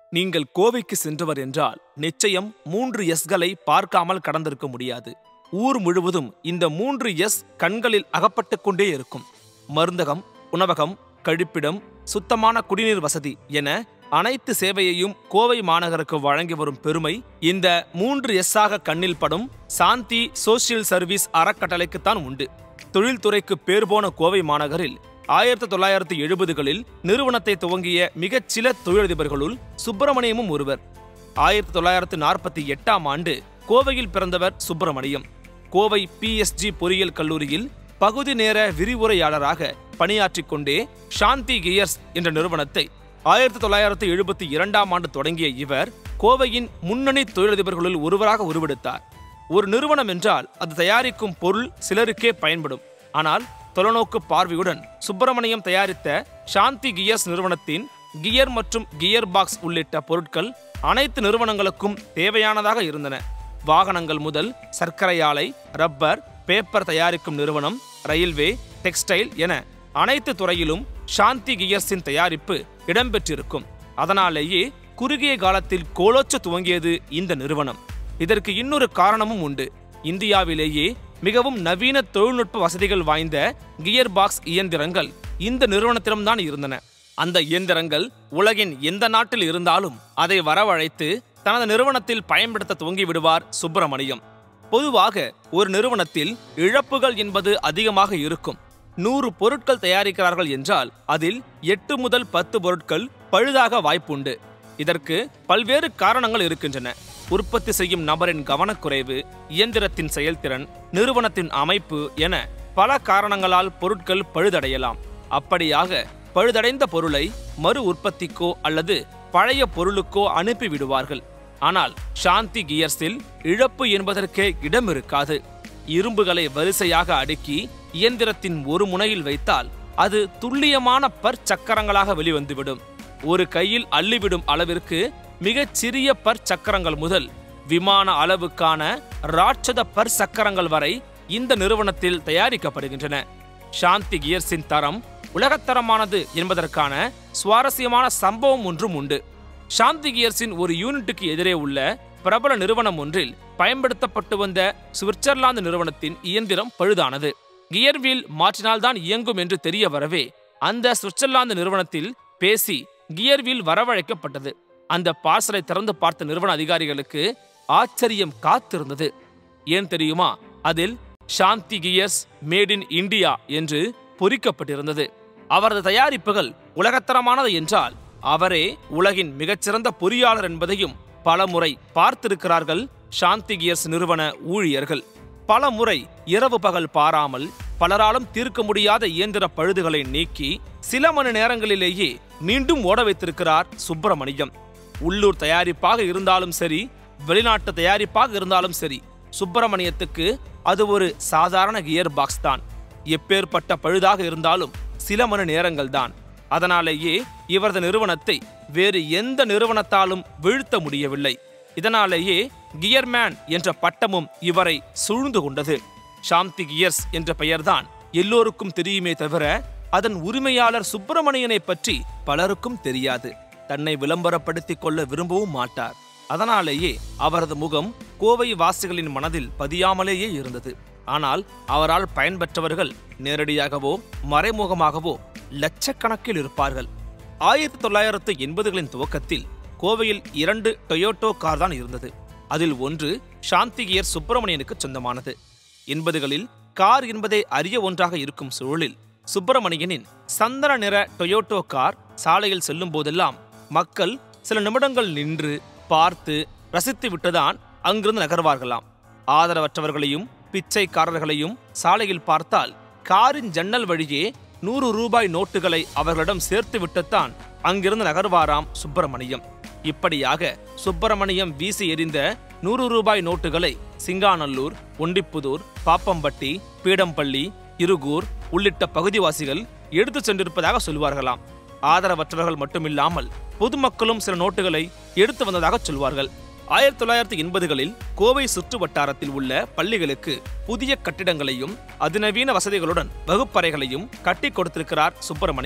நீங்கள் கோவைக்கு சென்றவர் என்றால் நிச்சயம் மூன்று எஸ்களை பார்க்காமல் கடந்திருக்க முடியாது ஊர் முழுவதும் இந்த மூன்று எஸ் கண்களில் அகப்பட்டுக் கொண்டே இருக்கும் மருந்தகம் உணவகம் கழிப்பிடம் சுத்தமான குடிநீர் வசதி என அனைத்து சேவையையும் கோவை மாநகருக்கு வழங்கி வரும் பெருமை இந்த மூன்று எஸ் ஆக கண்ணில் படும் சாந்தி சோசியல் சர்வீஸ் அறக்கட்டளைக்குத்தான் உண்டு தொழில்துறைக்கு பேர் போன கோவை மாநகரில் ஆயிரத்தி தொள்ளாயிரத்தி எழுபதுகளில் நிறுவனத்தை துவங்கிய மிகச் சில தொழிலதிபர்களுள் சுப்பிரமணியமும் ஒருவர் ஆயிரத்தி தொள்ளாயிரத்து நாற்பத்தி எட்டாம் ஆண்டு கோவையில் பிறந்தவர் சுப்பிரமணியம் கோவை பிஎஸ்ஜி பொறியியல் கல்லூரியில் பகுதி நேர விரிவுரையாளராக பணியாற்றிக் கொண்டே சாந்தி கியர்ஸ் என்ற நிறுவனத்தை ஆயிரத்தி தொள்ளாயிரத்து எழுபத்தி இரண்டாம் ஆண்டு தொடங்கிய இவர் கோவையின் முன்னணி தொழிலதிபர்களுள் ஒருவராக உருவெடுத்தார் ஒரு நிறுவனம் என்றால் அது தயாரிக்கும் பொருள் சிலருக்கே பயன்படும் ஆனால் தொலைநோக்கு பார்வையுடன் சுப்பிரமணியம் தயாரித்த சாந்தி கியர்ஸ் நிறுவனத்தின் கியர் மற்றும் கியர் பாக்ஸ் உள்ளிட்ட பொருட்கள் அனைத்து நிறுவனங்களுக்கும் தேவையானதாக இருந்தன வாகனங்கள் முதல் சர்க்கரை ஆலை ரப்பர் பேப்பர் தயாரிக்கும் நிறுவனம் ரயில்வே டெக்ஸ்டைல் என அனைத்து துறையிலும் சாந்தி கியர்ஸின் தயாரிப்பு இடம்பெற்றிருக்கும் அதனாலேயே குறுகிய காலத்தில் கோலோச்ச துவங்கியது இந்த நிறுவனம் இதற்கு இன்னொரு காரணமும் உண்டு இந்தியாவிலேயே மிகவும் நவீன தொழில்நுட்ப வசதிகள் வாய்ந்த கியர் பாக்ஸ் இயந்திரங்கள் இந்த நிறுவனத்திடம்தான் இருந்தன அந்த இயந்திரங்கள் உலகின் எந்த நாட்டில் இருந்தாலும் அதை வரவழைத்து தனது நிறுவனத்தில் பயன்படுத்த துவங்கி விடுவார் சுப்பிரமணியம் பொதுவாக ஒரு நிறுவனத்தில் இழப்புகள் என்பது அதிகமாக இருக்கும் நூறு பொருட்கள் தயாரிக்கிறார்கள் என்றால் அதில் எட்டு முதல் பத்து பொருட்கள் பழுதாக வாய்ப்புண்டு இதற்கு பல்வேறு காரணங்கள் இருக்கின்றன உற்பத்தி செய்யும் நபரின் கவனக்குறைவு இயந்திரத்தின் செயல்திறன் நிறுவனத்தின் அமைப்பு என பல காரணங்களால் பொருட்கள் பழுதடையலாம் அப்படியாக பழுதடைந்த பொருளை மறு உற்பத்திக்கோ அல்லது பழைய பொருளுக்கோ அனுப்பி விடுவார்கள் ஆனால் சாந்தி கியர்ஸில் இழப்பு என்பதற்கே இடம் இருக்காது இரும்புகளை வரிசையாக அடுக்கி இயந்திரத்தின் ஒரு முனையில் வைத்தால் அது துல்லியமான பற் சக்கரங்களாக வெளிவந்துவிடும் ஒரு கையில் அள்ளிவிடும் அளவிற்கு மிகச் சிறிய பற் சக்கரங்கள் முதல் விமான அளவுக்கான ராட்சத பற் சக்கரங்கள் வரை இந்த நிறுவனத்தில் தயாரிக்கப்படுகின்றன சாந்தி கியர்ஸின் தரம் உலகத்தரமானது என்பதற்கான சுவாரஸ்யமான சம்பவம் ஒன்றும் உண்டு சாந்தி கியர்ஸின் ஒரு யூனிட்டுக்கு எதிரே உள்ள பிரபல நிறுவனம் ஒன்றில் பயன்படுத்தப்பட்டு வந்த சுவிட்சர்லாந்து நிறுவனத்தின் இயந்திரம் பழுதானது கியர் வீல் மாற்றினால்தான் இயங்கும் என்று தெரிய வரவே அந்த சுவிட்சர்லாந்து நிறுவனத்தில் பேசி கியர் வீல் வரவழைக்கப்பட்டது அந்த பார்சலை திறந்து பார்த்த நிறுவன அதிகாரிகளுக்கு ஆச்சரியம் காத்திருந்தது ஏன் தெரியுமா அதில் Shanthi gears made in India என்று பொறிக்கப்பட்டிருந்தது அவரது தயாரிப்புகள் உலகத்தரமானது என்றால் அவரே உலகின் மிகச்சிறந்த பொறியாளர் என்பதையும் பலமுறை பார்த்திருக்கிறார்கள் சாந்தி கியர்ஸ் நிறுவன ஊழியர்கள் பல முறை இரவு பகல் பாராமல் பலராலும் தீர்க்க முடியாத இயந்திர பழுதுகளை நீக்கி சில மணி நேரங்களிலேயே மீண்டும் ஓட வைத்திருக்கிறார் சுப்பிரமணியம் உள்ளூர் தயாரிப்பாக இருந்தாலும் சரி வெளிநாட்டு தயாரிப்பாக இருந்தாலும் சரி சுப்பிரமணியத்துக்கு அது ஒரு சாதாரண கியர் பாக்ஸ் தான் எப்பேற்பட்ட பழுதாக இருந்தாலும் சில மணி நேரங்கள் தான் அதனாலேயே இவரது நிறுவனத்தை வேறு எந்த நிறுவனத்தாலும் வீழ்த்த முடியவில்லை இதனாலேயே கியர்மேன் என்ற பட்டமும் இவரை சூழ்ந்து கொண்டது சாந்தி கியர்ஸ் என்ற பெயர்தான் எல்லோருக்கும் தெரியுமே தவிர அதன் உரிமையாளர் சுப்பிரமணியனை பற்றி பலருக்கும் தெரியாது தன்னை விளம்பரப்படுத்திக் கொள்ள விரும்பவும் மாட்டார் அதனாலேயே அவரது முகம் கோவை வாசிகளின் மனதில் பதியாமலேயே இருந்தது ஆனால் அவரால் பயன்பெற்றவர்கள் நேரடியாகவோ மறைமுகமாகவோ லட்சக்கணக்கில் இருப்பார்கள் ஆயிரத்தி தொள்ளாயிரத்து எண்பதுகளின் துவக்கத்தில் கோவையில் இரண்டு டொயோட்டோ கார் தான் இருந்தது அதில் ஒன்று சாந்தி கியர் சுப்பிரமணியனுக்கு சொந்தமானது எண்பதுகளில் கார் என்பதே அரிய ஒன்றாக இருக்கும் சூழலில் சுப்பிரமணியனின் சந்தன நிற டொயோட்டோ கார் சாலையில் செல்லும் போதெல்லாம் மக்கள் சில நிமிடங்கள் நின்று பார்த்து ரசித்து விட்டுதான் அங்கிருந்து நகர்வார்களாம் ஆதரவற்றவர்களையும் பிச்சைக்காரர்களையும் சாலையில் பார்த்தால் காரின் ஜன்னல் வழியே நூறு ரூபாய் நோட்டுகளை அவர்களிடம் சேர்த்து விட்டுத்தான் அங்கிருந்து நகர்வாராம் சுப்பிரமணியம் இப்படியாக சுப்பிரமணியம் வீசி எறிந்த நூறு ரூபாய் நோட்டுகளை சிங்காநல்லூர் ஒண்டிப்புதூர் பாப்பம்பட்டி பீடம்பள்ளி இருகூர் உள்ளிட்ட பகுதிவாசிகள் எடுத்துச் சென்றிருப்பதாக சொல்வார்களாம் ஆதரவற்றவர்கள் மட்டுமில்லாமல் பொதுமக்களும் சில நோட்டுகளை எடுத்து வந்ததாக சொல்வார்கள் ஆயிரத்தி தொள்ளாயிரத்தி எண்பதுகளில் கோவை சுற்று வட்டாரத்தில் உள்ள பள்ளிகளுக்கு புதிய கட்டிடங்களையும் அதிநவீன வசதிகளுடன் வகுப்பறைகளையும் கட்டி கொடுத்திருக்கிறார் சுப்பிரமணியம்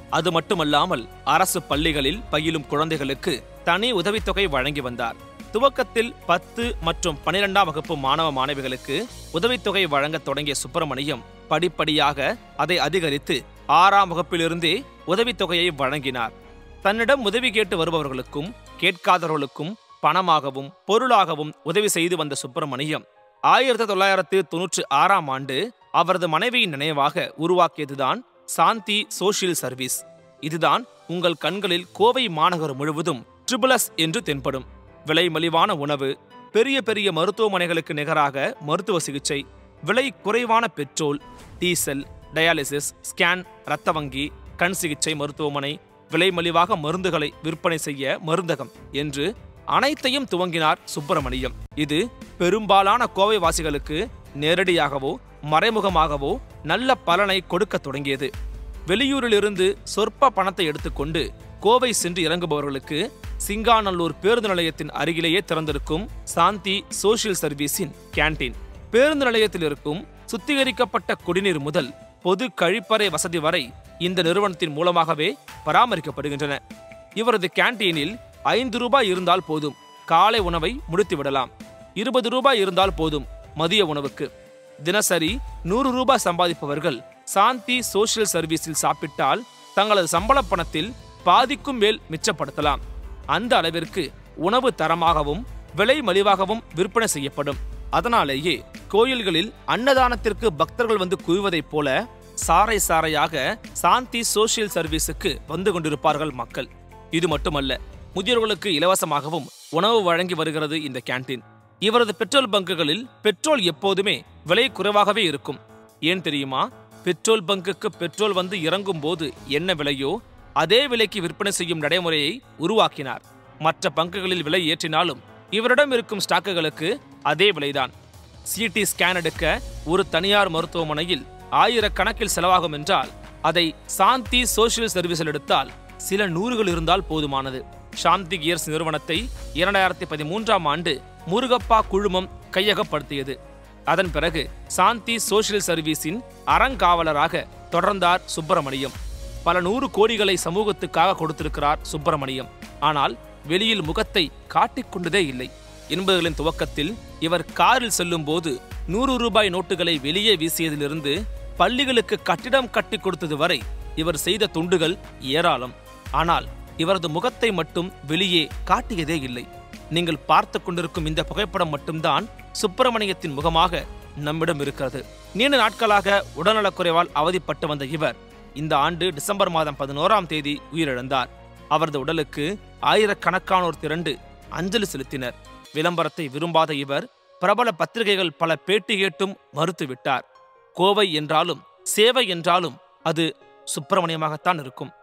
அது மட்டுமல்லாமல் அரசு பள்ளிகளில் பயிலும் குழந்தைகளுக்கு தனி உதவித்தொகை வழங்கி வந்தார் துவக்கத்தில் பத்து மற்றும் பனிரெண்டாம் வகுப்பு மாணவ மாணவிகளுக்கு உதவித்தொகை வழங்கத் தொடங்கிய சுப்பிரமணியம் படிப்படியாக அதை அதிகரித்து ஆறாம் வகுப்பிலிருந்தே உதவித்தொகையை வழங்கினார் தன்னிடம் உதவி கேட்டு வருபவர்களுக்கும் கேட்காதவர்களுக்கும் பணமாகவும் பொருளாகவும் உதவி செய்து வந்த சுப்பிரமணியம் ஆயிரத்தி தொள்ளாயிரத்து தொன்னூற்றி ஆறாம் ஆண்டு அவரது மனைவியின் நினைவாக உருவாக்கியதுதான் சாந்தி சோஷியல் சர்வீஸ் இதுதான் உங்கள் கண்களில் கோவை மாநகர் முழுவதும் ட்ரிபிளஸ் என்று தென்படும் விலை மலிவான உணவு பெரிய பெரிய மருத்துவமனைகளுக்கு நிகராக மருத்துவ சிகிச்சை விலை குறைவான பெட்ரோல் டீசல் டயாலிசிஸ் ஸ்கேன் இரத்த வங்கி கண் சிகிச்சை மருத்துவமனை விலை மலிவாக மருந்துகளை விற்பனை செய்ய மருந்தகம் என்று அனைத்தையும் துவங்கினார் சுப்பிரமணியம் இது பெரும்பாலான கோவை வாசிகளுக்கு நேரடியாகவோ மறைமுகமாகவோ நல்ல பலனை கொடுக்க தொடங்கியது வெளியூரிலிருந்து சொற்ப பணத்தை எடுத்துக்கொண்டு கோவை சென்று இறங்குபவர்களுக்கு சிங்காநல்லூர் பேருந்து நிலையத்தின் அருகிலேயே திறந்திருக்கும் சாந்தி சோஷியல் சர்வீஸின் கேண்டீன் பேருந்து நிலையத்தில் இருக்கும் சுத்திகரிக்கப்பட்ட குடிநீர் முதல் பொது கழிப்பறை வசதி வரை இந்த நிறுவனத்தின் மூலமாகவே பராமரிக்கப்படுகின்றன இவரது கேண்டீனில் ஐந்து ரூபாய் இருந்தால் போதும் காலை உணவை முடித்து விடலாம் இருபது ரூபாய் இருந்தால் போதும் மதிய உணவுக்கு தினசரி நூறு ரூபாய் சம்பாதிப்பவர்கள் சாந்தி சோஷியல் சர்வீஸில் சாப்பிட்டால் தங்களது சம்பள பணத்தில் பாதிக்கும் மேல் மிச்சப்படுத்தலாம் அந்த அளவிற்கு உணவு தரமாகவும் விலை மலிவாகவும் விற்பனை செய்யப்படும் அதனாலேயே கோயில்களில் அன்னதானத்திற்கு பக்தர்கள் வந்து குவிவதைப் போல சாறை சாறையாக சாந்தி சோஷியல் சர்வீஸுக்கு வந்து கொண்டிருப்பார்கள் மக்கள் இது மட்டுமல்ல முதியோர்களுக்கு இலவசமாகவும் உணவு வழங்கி வருகிறது இந்த கேண்டீன் இவரது பெட்ரோல் பங்குகளில் பெட்ரோல் எப்போதுமே விலை குறைவாகவே இருக்கும் ஏன் தெரியுமா பெட்ரோல் பங்குக்கு பெட்ரோல் வந்து இறங்கும் போது என்ன விலையோ அதே விலைக்கு விற்பனை செய்யும் நடைமுறையை உருவாக்கினார் மற்ற பங்குகளில் விலை ஏற்றினாலும் இவரிடம் இருக்கும் ஸ்டாக்குகளுக்கு அதே விலைதான் சிடி ஸ்கேன் எடுக்க ஒரு தனியார் மருத்துவமனையில் ஆயிரக்கணக்கில் செலவாகும் என்றால் அதை சாந்தி சோஷியல் சர்வீஸில் எடுத்தால் சில நூறுகள் இருந்தால் போதுமானது சாந்தி கியர்ஸ் நிறுவனத்தை இரண்டாயிரத்தி பதிமூன்றாம் ஆண்டு முருகப்பா குழுமம் கையகப்படுத்தியது அதன் பிறகு சாந்தி சோஷியல் சர்வீஸின் அறங்காவலராக தொடர்ந்தார் சுப்பிரமணியம் பல நூறு கோடிகளை சமூகத்துக்காக கொடுத்திருக்கிறார் சுப்பிரமணியம் ஆனால் வெளியில் முகத்தை காட்டிக்கொண்டதே இல்லை எண்பதுகளின் துவக்கத்தில் இவர் காரில் செல்லும்போது நூறு ரூபாய் நோட்டுகளை வெளியே வீசியதிலிருந்து பள்ளிகளுக்கு கட்டிடம் கட்டி கொடுத்தது வரை இவர் செய்த துண்டுகள் ஏராளம் ஆனால் இவரது முகத்தை மட்டும் வெளியே காட்டியதே இல்லை நீங்கள் பார்த்து கொண்டிருக்கும் இந்த புகைப்படம் மட்டும்தான் சுப்பிரமணியத்தின் முகமாக நம்மிடம் இருக்கிறது நீண்ட நாட்களாக உடல்நலக்குறைவால் அவதிப்பட்டு வந்த இவர் இந்த ஆண்டு டிசம்பர் மாதம் பதினோராம் தேதி உயிரிழந்தார் அவரது உடலுக்கு ஆயிரக்கணக்கானோர் திரண்டு அஞ்சலி செலுத்தினர் விளம்பரத்தை விரும்பாத இவர் பிரபல பத்திரிகைகள் பல பேட்டி கேட்டும் மறுத்துவிட்டார் கோவை என்றாலும் சேவை என்றாலும் அது சுப்பிரமணியமாகத்தான் இருக்கும்